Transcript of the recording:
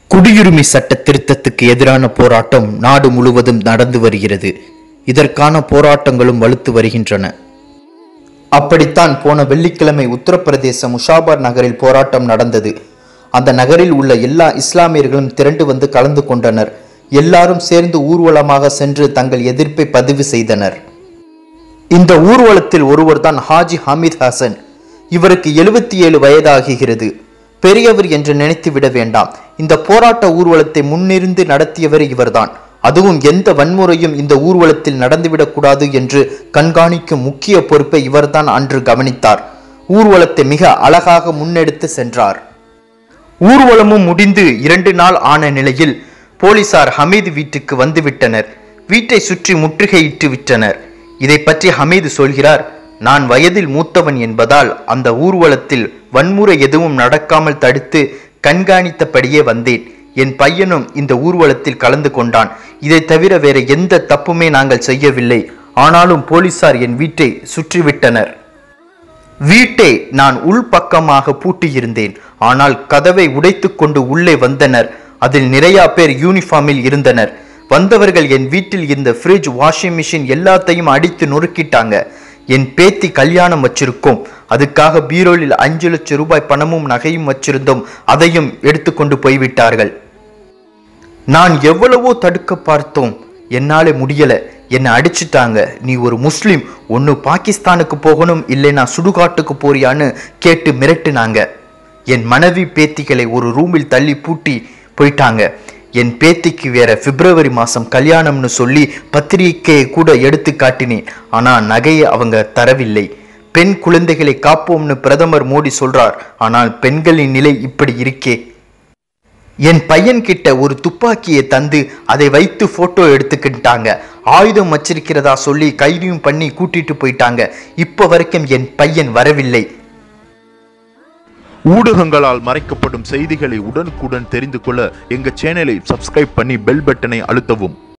குடியுரிமை சட்ட திருத்தத்துக்கு எதிரான போராட்டம் நாடு முழுவதும் நடந்து வருகிறது இதற்கான போராட்டங்களும் வலுத்து வருகின்றன அப்படித்தான் போன வெள்ளிக்கிழமை உத்தரப்பிரதேச முஷாபார் நகரில் போராட்டம் நடந்தது அந்த நகரில் உள்ள எல்லா இஸ்லாமியர்களும் திரண்டு வந்து கலந்து கொண்டனர் எல்லாரும் சேர்ந்து ஊர்வலமாக சென்று தங்கள் எதிர்ப்பை பதிவு செய்தனர் இந்த ஊர்வலத்தில் ஒருவர்தான் ஹாஜி ஹமீத் ஹசன் இவருக்கு எழுபத்தி ஏழு வயதாகுகிறது பெரியவர் என்று நினைத்து விட வேண்டாம் இந்த போராட்ட ஊர்வலத்தை முன்னிருந்து நடத்தியவர் இவர்தான் அதுவும் எந்த வன்முறையும் இந்த ஊர்வலத்தில் நடந்துவிடக்கூடாது என்று கண்காணிக்கும் முக்கிய பொறுப்பை இவர்தான் அன்று கவனித்தார் ஊர்வலத்தை மிக அழகாக முன்னெடுத்து சென்றார் ஊர்வலமும் முடிந்து இரண்டு நாள் ஆன நிலையில் போலீசார் ஹமீது வீட்டுக்கு வந்துவிட்டனர் வீட்டை சுற்றி முற்றுகையிட்டு விட்டனர் இதை பற்றி ஹமீது சொல்கிறார் நான் வயதில் மூத்தவன் என்பதால் அந்த ஊர்வலத்தில் வன்முறை எதுவும் நடக்காமல் தடுத்து கண்காணித்தபடியே வந்தேன் என் பையனும் இந்த ஊர்வலத்தில் கலந்து கொண்டான் இதை தவிர வேற எந்த தப்புமே நாங்கள் செய்யவில்லை ஆனாலும் போலீசார் என் வீட்டை சுற்றிவிட்டனர் வீட்டை நான் உள்பக்கமாக பூட்டியிருந்தேன் ஆனால் கதவை உடைத்துக்கொண்டு உள்ளே வந்தனர் அதில் நிறைய பேர் யூனிஃபார்மில் இருந்தனர் வந்தவர்கள் என் வீட்டில் இருந்த ஃப்ரிட்ஜ் வாஷிங் மிஷின் எல்லாத்தையும் அடித்து நொறுக்கிட்டாங்க என் பேத்தி கல்யாணம் வச்சிருக்கோம் அதுக்காக பீரோலில் அஞ்சு லட்சம் ரூபாய் பணமும் நகையும் வச்சிருந்தோம் அதையும் எடுத்துக்கொண்டு போய்விட்டார்கள் நான் எவ்வளவோ தடுக்க பார்த்தோம் என்னால முடியல என்னை அடிச்சுட்டாங்க நீ ஒரு முஸ்லிம் ஒன்று பாகிஸ்தானுக்கு போகணும் இல்லைனா சுடுகாட்டுக்கு போறியான்னு கேட்டு மிரட்டுனாங்க என் மனைவி பேத்திகளை ஒரு ரூமில் தள்ளி பூட்டி போயிட்டாங்க என் பேத்திக்கு வேற பிப்ரவரி மாசம் கல்யாணம்னு சொல்லி பத்திரிக்கையை கூட எடுத்து காட்டினேன் ஆனா நகையை அவங்க தரவில்லை பெண் குழந்தைகளை காப்போம்னு பிரதமர் மோடி சொல்றார் ஆனால் பெண்களின் நிலை இப்படி இருக்கே என் பையன் கிட்ட ஒரு துப்பாக்கியை தந்து அதை வைத்து போட்டோ எடுத்துக்கிட்டாங்க ஆயுதம் வச்சிருக்கிறதா சொல்லி கைதியும் பண்ணி கூட்டிட்டு போயிட்டாங்க இப்ப வரைக்கும் என் பையன் வரவில்லை ஊடகங்களால் மறைக்கப்படும் செய்திகளை உடனுக்குடன் தெரிந்து கொள்ள எங்க சேனலை சப்ஸ்கிரைப் பண்ணி பெல் பட்டனை அழுத்தவும்